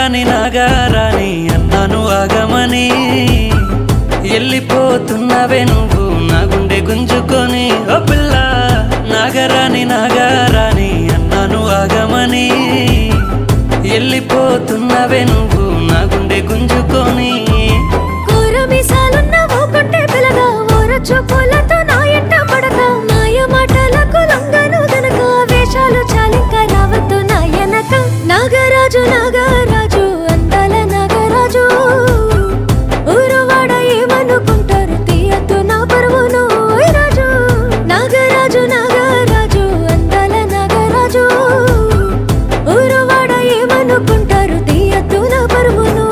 నాగరాని నాగారాని అన్నాను ఆగమని వెళ్ళిపోతున్నవే నువ్వు నా గుండె గుంజుకొని ఓ పిల్ల నాగరాని నాగారాని అన్నాను ఆగమని వెళ్ళిపోతున్నవే నువ్వు నా గుండె గుంజుకొని కూరమీసాలున్న ఓ కొట్టే పిల్లగా ఓర చూపులతో నా ఎంట పడక మాయ మాటలకు లొంగను గనక వేషాలు చాలింక రావద్దు నా ఎనక నాగరాజు నాగరాజు అందాల నాగరాజు ఊరువాడ ఏమనుకుంటారు తీయద్దు నా పరువును ఓయ్ రాజు నాగరాజు నాగరాజు అందాల నాగరాజు ఊరువాడ ఏమనుకుంటారు తీయద్దు నా పరువును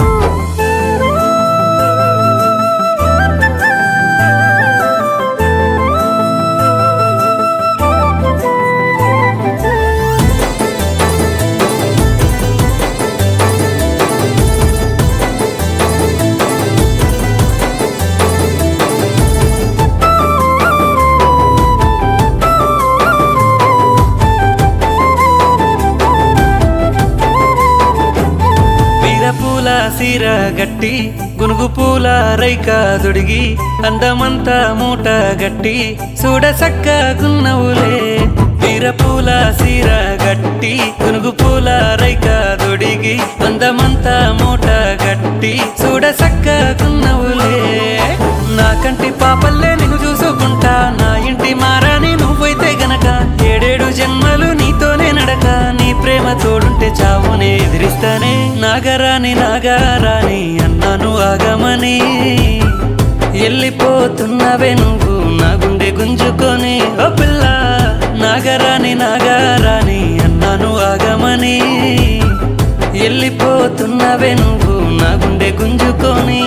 పూల సీర గట్టి గునుగు పూల రైక దొడిగి అందమంతా మూట గట్టి చూడ సక్కగున్నవులే పూల సీర గట్టి గునుగు పూల రైక దొడిగి అందమంతా మూట గట్టి చూడ సక్కగున్నవులే నా కంటి పాపల్లే నిన్ను చూసుకుంటా నా ఇంటి మారాని నువ్వైతే గనక ఏడేడు జన్మలు నీతోనే నడక నీ ప్రేమ తోడుంటే చావునే ఎదిరిస్తానే నాగరాని నాగారాని అన్నాను ఆగమని వెళ్ళిపోతున్నవే నువ్వు నా గుండె గుంజుకొని ఓ పిల్ల నాగరాని నాగారాని అన్నాను ఆగమని వెళ్ళిపోతున్నవే నువ్వు నా గుండె గుంజుకొని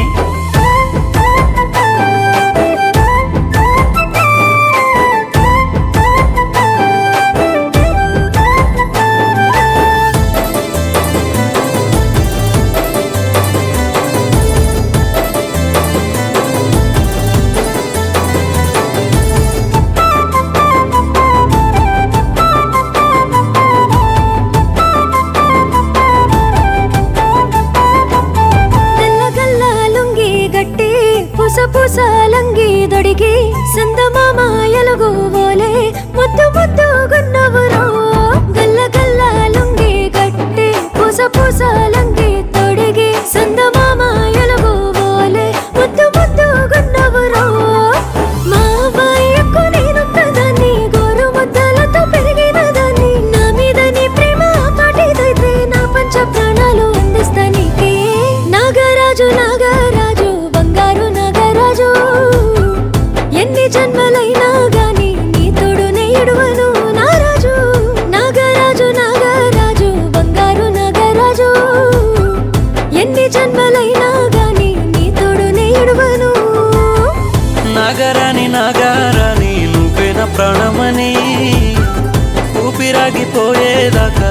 తెల్లగల్ల లుంగి గట్టి పుస పుస లంగి దొడిగి సందమామ ఎలుగు ఓలే ముద్దు ముద్దు గున్నవురో గల్ల గల్ల లుంగి గట్టి పుస పుస లంగి తొడిగి సందమామ ఎలుగు ఓలే ముద్దు ముద్దు గున్నవురో మా వాయ్యకు నేనొక్కదాన్ని గోరు ముద్దలతో పెరిగిన దాన్ని నా మీద నీ ప్రేమ పాటిదైతే నా పంచ ప్రాణాలు అందిస్తా నీకే నాగరాజు నాగరాజు బంగారు నాగరాజు ఎన్ని జన్మలైనా గాని నీ తోడు నేడువను నారాజు నాగరాజు నాగరాజు బంగారు నాగరాజు ఎన్ని జన్మలైనా గాని నీ తోడు నేడువను నాగరాని నాగారాని నువ్వే నా ప్రాణమని ఊపిరాగిపోయేదాకా